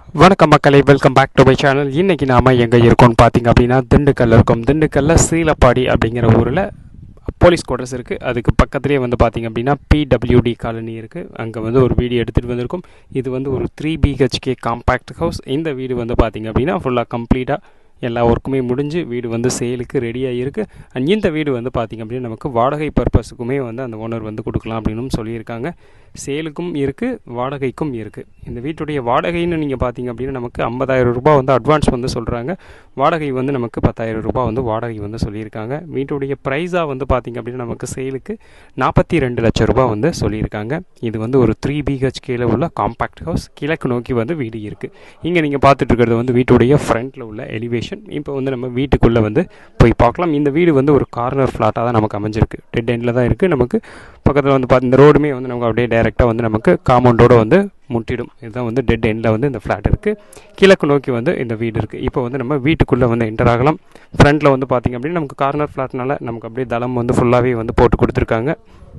வணக்கம் மக்களை welcome back to my channel இன்றைக்கி நாம் எங்கே இருக்கோம்னு பார்த்தீங்க அப்படின்னா திண்டுக்கல்ல இருக்கோம் திண்டுக்கல்ல சீலப்பாடி அப்படிங்கிற ஊரில் போலீஸ் குவார்டர்ஸ் இருக்குது அதுக்கு பக்கத்துலேயே வந்து பார்த்தீங்க அப்படின்னா பிடபிள்யூடி காலனி இருக்குது அங்கே வந்து ஒரு வீடு எடுத்துகிட்டு வந்திருக்கோம் இது வந்து ஒரு த்ரீ பிஹெச்கே காம்பேக்ட் ஹவுஸ் இந்த வீடு வந்து பார்த்தீங்க அப்படின்னா ஃபுல்லாக கம்ப்ளீட்டாக எல்லா ஒர்க்குமே முடிஞ்சு வீடு வந்து சேலுக்கு ரெடியாக இருக்குது அண்ட் இந்த வீடு வந்து பார்த்திங்க அப்படின்னா நமக்கு வாடகை பர்பஸுக்குமே வந்து அந்த ஓனர் வந்து கொடுக்கலாம் அப்படின்னு சொல்லியிருக்காங்க சேலுக்கும் இருக்குது வாடகைக்கும் இருக்குது இந்த வீட்டுடைய வாடகைன்னு நீங்கள் பார்த்தீங்க அப்படின்னா நமக்கு ஐம்பதாயிரம் ரூபாய் வந்து அட்வான்ஸ் வந்து சொல்கிறாங்க வாடகை வந்து நமக்கு பத்தாயிரம் ரூபாய் வந்து வாடகை வந்து சொல்லியிருக்காங்க வீட்டுடைய ப்ரைஸாக வந்து பார்த்திங்க அப்படின்னா நமக்கு சேலுக்கு நாற்பத்தி ரெண்டு லட்சம் ரூபாய் வந்து சொல்லியிருக்காங்க இது வந்து ஒரு த்ரீ பிஹெச்கேல உள்ள காம்பேக்ட் ஹவுஸ் கிழக்கு நோக்கி வந்து வீடு இருக்குது இங்கே நீங்கள் பார்த்துட்டு இருக்கிறது வந்து வீட்டுடைய ஃப்ரண்ட்டில் உள்ள எலிவேஷன் இப்போ வந்து நம்ம வீட்டுக்குள்ளே வந்து போய் பார்க்கலாம் இந்த வீடு வந்து ஒரு கார்னர் ஃப்ளாட்டாக தான் நமக்கு அமைஞ்சிருக்கு டெட் எண்டில் தான் இருக்குது நமக்கு பக்கத்தில் வந்து பார்த்து இந்த ரோடுமே வந்து நமக்கு அப்படியே டைரெக்டாக வந்து நமக்கு காம்பவுண்டோடு வந்து முட்டிடும் இதுதான் வந்து டெட் எண்டில் வந்து இந்த ஃப்ளாட் இருக்குது கிழக்கு நோக்கி வந்து இந்த வீடு இருக்குது இப்போ வந்து நம்ம வீட்டுக்குள்ளே வந்து என்டர் ஆகலாம் ஃப்ரண்ட்டில் வந்து பார்த்திங்க அப்படின்னா நமக்கு கார்னர் ஃப்ளாட்னால நமக்கு அப்படியே தளம் வந்து ஃபுல்லாகவே வந்து போட்டு கொடுத்துருக்காங்க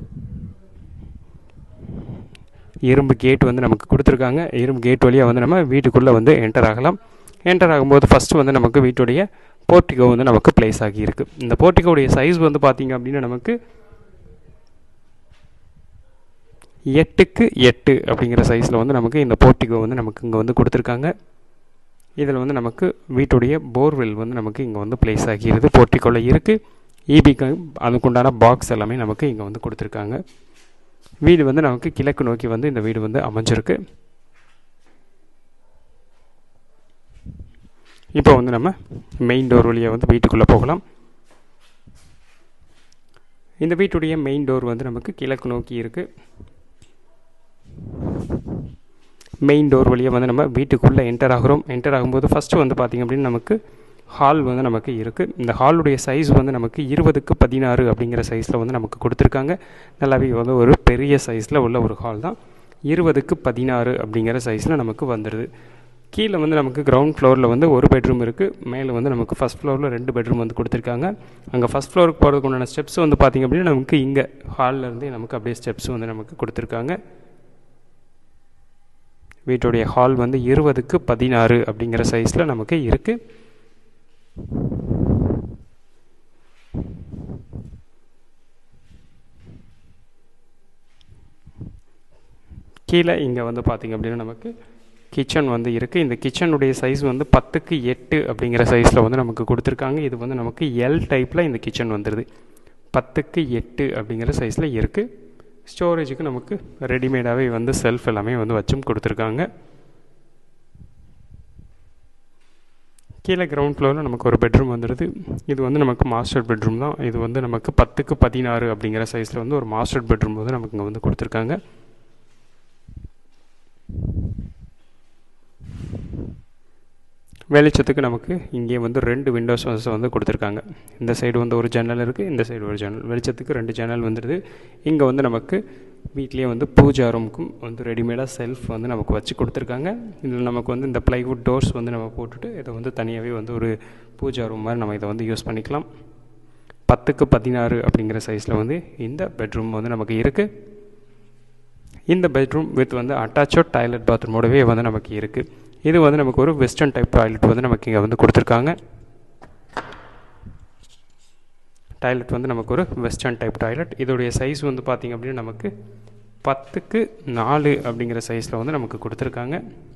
இரும்பு கேட் வந்து நமக்கு கொடுத்துருக்காங்க இரும்பு கேட் வழியாக வந்து நம்ம வீட்டுக்குள்ளே வந்து என்டர் ஆகலாம் என்டர் ஆகும்போது ஃபஸ்ட்டு வந்து நமக்கு வீட்டுடைய போர்ட்டிகோ வந்து நமக்கு பிளேஸ் ஆகியிருக்கு இந்த போர்ட்டிகோடைய சைஸ் வந்து பார்த்திங்க அப்படின்னா நமக்கு எட்டுக்கு எட்டு அப்படிங்கிற சைஸில் வந்து நமக்கு இந்த போர்ட்டிகோ வந்து நமக்கு இங்கே வந்து கொடுத்துருக்காங்க இதில் வந்து நமக்கு வீட்டுடைய போர்வெல் வந்து நமக்கு இங்கே வந்து பிளேஸ் ஆகிடுது போர்ட்டிகோவில் இருக்குது இபிக்கு அதுக்குண்டான பாக்ஸ் எல்லாமே நமக்கு இங்கே வந்து கொடுத்துருக்காங்க வீடு வந்து நமக்கு கிழக்கு நோக்கி வந்து இந்த வீடு வந்து அமைஞ்சிருக்கு இப்போ வந்து நம்ம மெயின் டோர் வழியாக வந்து வீட்டுக்குள்ளே போகலாம் இந்த வீட்டுடைய மெயின் டோர் வந்து நமக்கு கிழக்கு நோக்கி இருக்குது மெயின் டோர் வழியாக வந்து நம்ம வீட்டுக்குள்ளே என்டர் ஆகிறோம் என்டர் ஆகும்போது ஃபஸ்ட்டு வந்து பார்த்திங்க அப்படின்னு நமக்கு ஹால் வந்து நமக்கு இருக்குது இந்த ஹாலுடைய சைஸ் வந்து நமக்கு இருபதுக்கு பதினாறு அப்படிங்கிற சைஸில் வந்து நமக்கு கொடுத்துருக்காங்க நல்லாவே வந்து ஒரு பெரிய சைஸில் உள்ள ஒரு ஹால் தான் இருபதுக்கு பதினாறு அப்படிங்கிற சைஸில் நமக்கு வந்துடுது கீழே வந்து நமக்கு கிரவுண்ட் ஃப்ளோரில் வந்து ஒரு பெட்ரூம் இருக்குது மேலே வந்து நமக்கு ஃபஸ்ட் ஃப்ளோரில் ரெண்டு பெட்ரூம் வந்து கொடுத்துருக்காங்க அங்கே ஃபஸ்ட் ஃப்ளோருக்கு போகிறதுக்கு உண்டான ஸ்டெப்ஸ் வந்து பார்த்திங்க அப்படின்னா நமக்கு இங்கே ஹாலில் இருந்தே நமக்கு அப்படியே ஸ்டெப்ஸ் வந்து நமக்கு கொடுத்துருக்காங்க வீட்டுடைய ஹால் வந்து இருபதுக்கு பதினாறு அப்படிங்கிற சைஸில் நமக்கு இருக்குது கீழே இங்கே வந்து பார்த்திங்க அப்படின்னா நமக்கு கிச்சன் வந்து இருக்குது இந்த கிச்சனுடைய சைஸ் வந்து பத்துக்கு எட்டு அப்படிங்கிற சைஸில் வந்து நமக்கு கொடுத்துருக்காங்க இது வந்து நமக்கு எல் டைப்பில் இந்த கிச்சன் வந்துடுது பத்துக்கு எட்டு அப்படிங்கிற சைஸில் இருக்குது ஸ்டோரேஜுக்கு நமக்கு ரெடிமேடாகவே வந்து செல்ஃப் எல்லாமே வந்து வச்சும் கொடுத்துருக்காங்க கீழே கிரவுண்ட் ஃப்ளோரில் நமக்கு ஒரு பெட்ரூம் வந்துடுது இது வந்து நமக்கு மாஸ்டர் பெட்ரூம் தான் இது வந்து நமக்கு பத்துக்கு பதினாறு அப்படிங்கிற சைஸில் வந்து ஒரு மாஸ்டர் பெட்ரூம் வந்து நமக்கு இங்கே வந்து கொடுத்துருக்காங்க வெளிச்சத்துக்கு நமக்கு இங்கே வந்து ரெண்டு விண்டோஸ் வந்து கொடுத்துருக்காங்க இந்த சைடு வந்து ஒரு ஜன்னல் இருக்குது இந்த சைடு ஒரு ஜன்னல் வெளிச்சத்துக்கு ரெண்டு ஜன்னல் வந்துடுது இங்கே வந்து நமக்கு வீட்லேயே வந்து பூஜா ரூமுக்கும் வந்து ரெடிமேடாக செல்ஃப் வந்து நமக்கு வச்சு கொடுத்துருக்காங்க இதில் நமக்கு வந்து இந்த ப்ளைவுட் டோர்ஸ் வந்து நம்ம போட்டுட்டு இதை வந்து தனியாகவே வந்து ஒரு பூஜா ரூம் மாதிரி நம்ம இதை வந்து யூஸ் பண்ணிக்கலாம் பத்துக்கு பதினாறு அப்படிங்கிற சைஸில் வந்து இந்த பெட்ரூம் வந்து நமக்கு இருக்குது இந்த பெட்ரூம் வித் வந்து அட்டாச்சோ டாய்லெட் பாத்ரூமோடவே வந்து நமக்கு இருக்குது இது வந்து நமக்கு ஒரு வெஸ்டர்ன் டைப் டாய்லெட் வந்து நமக்கு இங்கே வந்து கொடுத்துருக்காங்க டாய்லெட் வந்து நமக்கு ஒரு வெஸ்டர்ன் டைப் டாய்லெட் இதோடைய சைஸ் வந்து பார்த்திங்க அப்படின்னா நமக்கு பத்துக்கு நாலு அப்படிங்கிற சைஸில் வந்து நமக்கு கொடுத்துருக்காங்க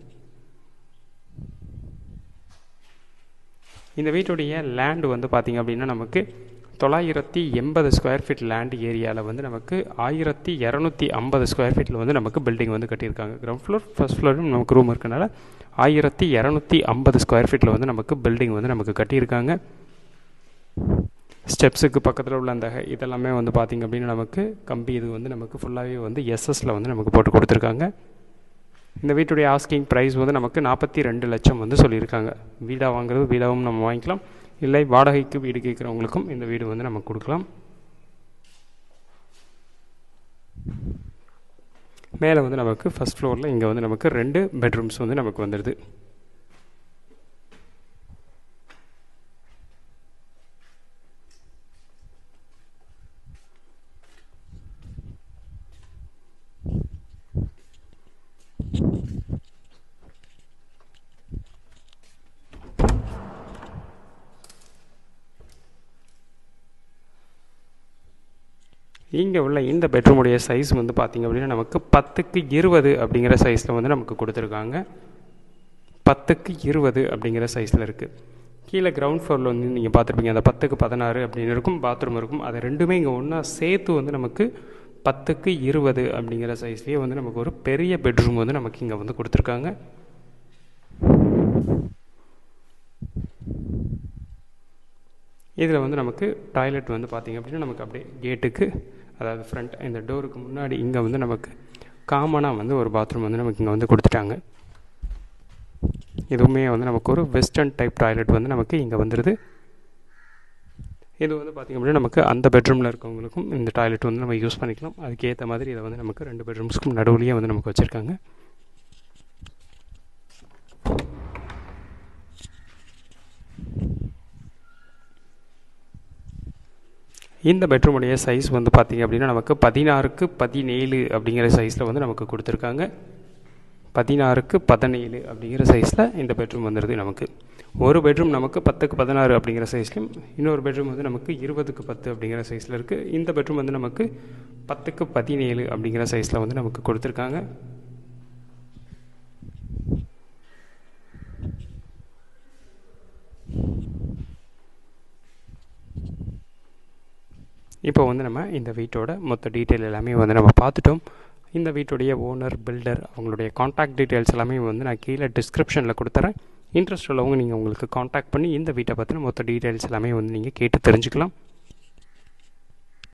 இந்த வீட்டுடைய லேண்டு வந்து பார்த்திங்க அப்படின்னா நமக்கு தொள்ளாயிரத்தி எண்பது ஸ்கொயர் ஃபீட் லேண்ட் ஏரியாவில் வந்து நமக்கு ஆயிரத்தி இரநூத்தி ஐம்பது ஸ்கொயர் ஃபீட்டில் வந்து நமக்கு பில்டிங் வந்து கட்டியிருக்காங்க கிரவுண்ட் ஃப்ளோர் ஃபஸ்ட் ஃப்ளோரும் நமக்கு ரூம் இருக்கனால ஆயிரத்தி இரநூத்தி ஐம்பது ஸ்கொயர் ஃபீட்டில் வந்து நமக்கு பில்டிங் வந்து நமக்கு கட்டியிருக்காங்க ஸ்டெப்ஸுக்கு பக்கத்தில் உள்ள அந்த இதெல்லாமே வந்து பார்த்திங்க அப்படின்னா நமக்கு கம்பி இது வந்து நமக்கு ஃபுல்லாகவே வந்து எஸ்எஸில் வந்து நமக்கு போட்டு கொடுத்துருக்காங்க இந்த வீட்டுடைய ஆஸ்கிங் ப்ரைஸ் வந்து நமக்கு நாற்பத்தி ரெண்டு லட்சம் வந்து சொல்லியிருக்காங்க வீடாக வாங்குறது வீடாகவும் நம்ம வாங்கிக்கலாம் இல்லை வாடகைக்கு வீடு கேட்குறவங்களுக்கும் இந்த வீடு வந்து நம்ம கொடுக்கலாம் மேலே வந்து நமக்கு ஃபஸ்ட் ஃப்ளோரில் இங்கே வந்து நமக்கு ரெண்டு பெட்ரூம்ஸ் வந்து நமக்கு வந்துடுது இங்கே உள்ள இந்த பெட்ரூமுடைய சைஸ் வந்து பார்த்திங்க அப்படின்னா நமக்கு பத்துக்கு இருபது அப்படிங்கிற சைஸில் வந்து நமக்கு கொடுத்துருக்காங்க பத்துக்கு இருபது அப்படிங்கிற சைஸில் இருக்குது கீழே கிரவுண்ட் ஃப்ளோரில் வந்து நீங்கள் பார்த்துருப்பீங்க அந்த பத்துக்கு பதினாறு அப்படின்னு இருக்கும் பாத்ரூம் இருக்கும் அதை ரெண்டுமே இங்கே ஒன்றா சேர்த்து வந்து நமக்கு பத்துக்கு இருபது அப்படிங்கிற சைஸ்லேயே வந்து நமக்கு ஒரு பெரிய பெட்ரூம் வந்து நமக்கு இங்கே வந்து கொடுத்துருக்காங்க இதில் வந்து நமக்கு டாய்லெட் வந்து பார்த்திங்க அப்படின்னா நமக்கு அப்படியே கேட்டுக்கு அதாவது ஃப்ரண்ட் இந்த டோருக்கு முன்னாடி இங்கே வந்து நமக்கு காமனாக வந்து ஒரு பாத்ரூம் வந்து நமக்கு இங்கே வந்து கொடுத்துட்டாங்க இதுவுமே வந்து நமக்கு ஒரு வெஸ்டர்ன் டைப் டாய்லெட் வந்து நமக்கு இங்கே வந்துடுது இது வந்து பார்த்திங்க அப்படின்னா நமக்கு அந்த பெட்ரூமில் இருக்கவங்களுக்கும் இந்த டாய்லெட் வந்து நம்ம யூஸ் பண்ணிக்கலாம் அதுக்கேற்ற மாதிரி இதை வந்து நமக்கு ரெண்டு பெட்ரூம்ஸ்க்கும் நடுவுலையே வந்து நமக்கு வச்சுருக்காங்க இந்த பெட்ரூமுடைய சைஸ் வந்து பார்த்திங்க அப்படின்னா நமக்கு பதினாறுக்கு பதினேழு அப்படிங்கிற சைஸில் வந்து நமக்கு கொடுத்துருக்காங்க பதினாறுக்கு பதினேழு அப்படிங்கிற சைஸில் இந்த பெட்ரூம் வந்துடுது நமக்கு ஒரு பெட்ரூம் நமக்கு பத்துக்கு பதினாறு அப்படிங்கிற சைஸ்லையும் இன்னொரு பெட்ரூம் வந்து நமக்கு இருபதுக்கு பத்து அப்படிங்கிற சைஸில் இருக்குது இந்த பெட்ரூம் வந்து நமக்கு பத்துக்கு பதினேழு அப்படிங்கிற சைஸில் வந்து நமக்கு கொடுத்துருக்காங்க இப்போ வந்து நம்ம இந்த வீட்டோட மொத்த டீட்டெயில் எல்லாமே வந்து நம்ம பார்த்துட்டோம் இந்த வீட்டுடைய ஓனர் பில்டர் அவங்களுடைய காண்டாக்ட் டீட்டெயில்ஸ் எல்லாமே வந்து நான் கீழே டிஸ்கிரிப்ஷனில் கொடுத்துறேன் இன்ட்ரெஸ்ட் உள்ளவங்க நீங்கள் உங்களுக்கு காண்டாக்ட் பண்ணி இந்த வீட்டை பற்றின மொத்த டீட்டெயில்ஸ் எல்லாமே வந்து நீங்கள் கேட்டு தெரிஞ்சுக்கலாம்